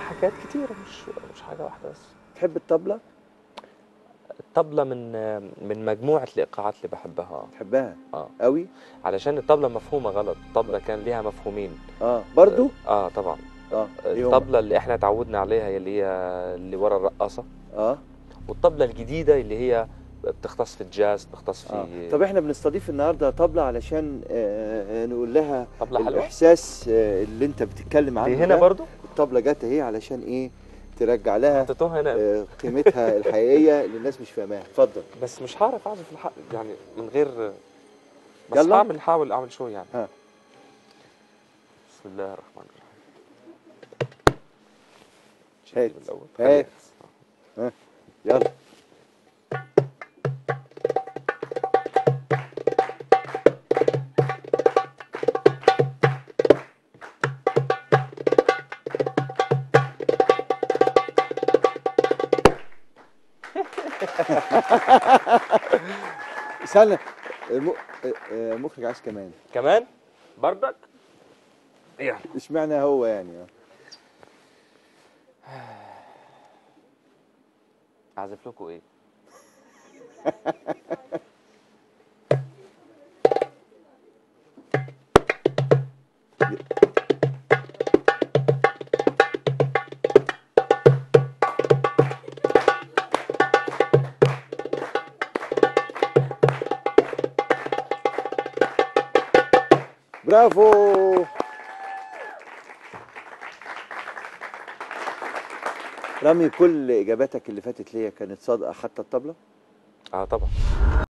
حاجات كتيرة مش مش حاجة واحدة بس تحب الطبلة الطبلة من من مجموعة الإيقاعات اللي بحبها تحبها اه قوي علشان الطبلة مفهومة غلط الطبلة كان ليها مفهومين اه برضو اه طبعا اه يوم. الطبلة اللي احنا تعودنا عليها هي اللي هي اللي ورا الرقاصة اه والطبلة الجديدة اللي هي بتختص في الجاز بتختص اه في طب احنا بنستضيف النهارده طبلة علشان آه آه، نقول لها طبلة حلوة الاحساس آه اللي انت بتتكلم عنه دي هنا ده. برضو الطبلة جت اهي علشان ايه ترجع لها حطيتوها هنا آه قيمتها الحقيقية اللي الناس مش فاهماها اتفضل بس مش هعرف اعزف الحق يعني من غير بس يلا. هعمل حاول اعمل شو يعني ها. بسم الله الرحمن الرحيم هات. من الأول. هات. خليها. يلا استنى الم- آه، آه، مخرج عايز كمان كمان بردك يعني اشمعنى هو يعني آه. اعزف لكم ايه برافو رامي كل اجاباتك اللي فاتت ليا كانت صادقه حتى الطبله اه طبعا